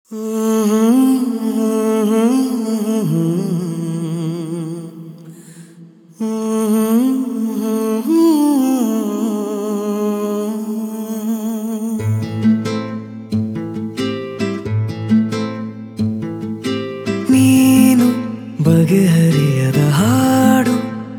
ನೀನು ಬಗೆಹರಿಯದ ಹಾಡು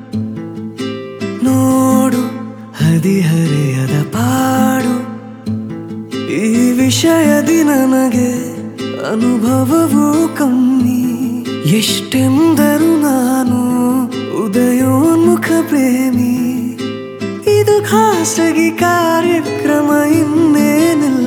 ನೋಡು ಹದಿಹರೆಯದ ಪಾಡು ಈ ವಿಷಯದಿ ನನಗೆ ಅನುಭವವೂ ಕಮ್ಮಿ ಎಷ್ಟೆಂದರು ನಾನು ಉದಯೋನ್ಮುಖ ಪ್ರೇಮಿ ಇದು ಖಾಸಗಿ ಕಾರ್ಯಕ್ರಮ ಇನ್ನೇನಿಲ್ಲ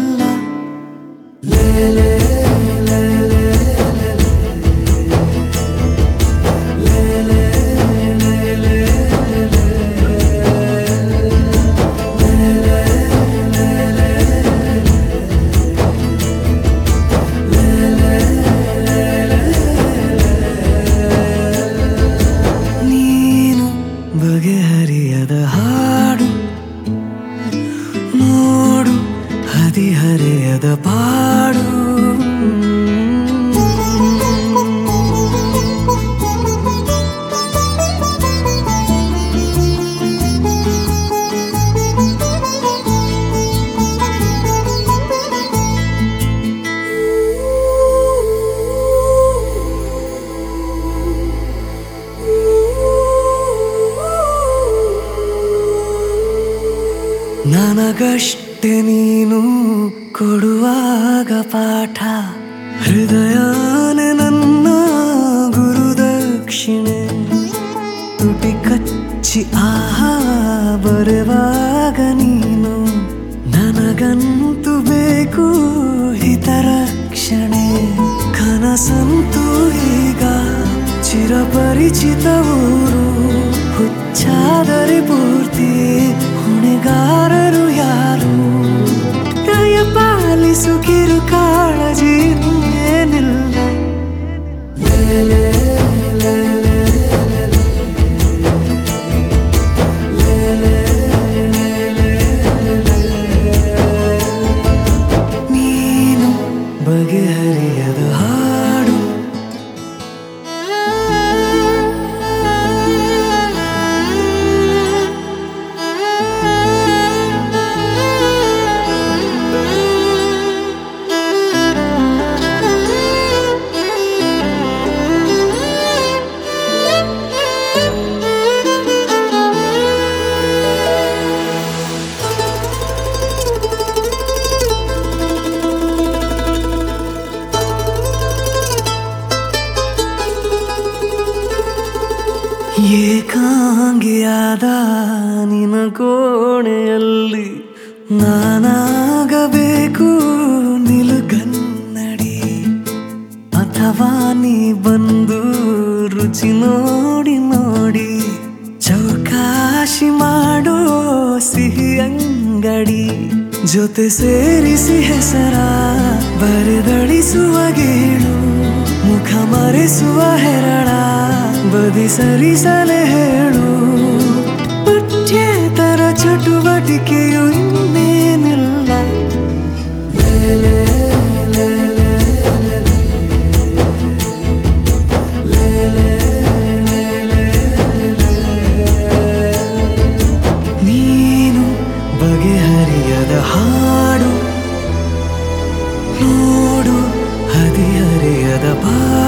ನೀನು ಬಗೆಹರಿಯದ ಹಾಡು ನೋಡು ಹದಿಹರೆಯದ ಪಾಡು ನನಗಷ್ಟೆ ನೀನು ಕೊಡುವಾಗ ಪಾಠ ಹೃದಯನೇ ನನ್ನ ಗುರುದಕ್ಷಿಣೆ ತುಟಿ ಕಚ್ಚಿ ಆಹಾ ಬರುವಾಗ ನೀನು ನನಗಂತೂ ಬೇಕು ಹಿತರಕ್ಷಣೆ ಕನಸಂತೂ ಈಗ ಚಿರಪರಿಚಿತ ಊರು ಹುಚ್ಚಾದರೆ ಪೂರ್ತಿ ಹೊಣೆಗಾರರು ಯಾರು ದಯ ಪಾಲಿಸು ಕಿರು ಕಾಳಜಿ ಏನಿಲ್ಲ ನೀನು ಬಗೆಹರಿಯದ ಹಾಡು ಏಕಾಂಗಿಯಾದ ನಿನ ಕೋಣೆಯಲ್ಲಿ ನಾನಾಗಬೇಕು ನಿಲುಗನ್ನಡಿ ಅಥವಾ ನೀ ಬಂದು ರುಚಿ ನೋಡಿ ನೋಡಿ ಚೌಕಾಶಿ ಮಾಡೋ ಸಿಹಿ ಅಂಗಡಿ ಜೊತೆ ಸೇರಿಸಿ ಹೆಸರ ಬರೆದಳಿಸುವ ಗೇಳು ಮುಖ ಮರೆಸುವ ಹೆರಳ ಬದಿ ಸರಿಸಲೆ ಹೇಳು ಪಠ್ಯೇತರ ಚಟುವಟಿಕೆಯು ಇನ್ನೇನಿಲ್ಲ ನೀನು ಬಗೆಹರಿಯದ ಹಾಡು ನೋಡು ಹದಿಹರೆಯದ ಬಾ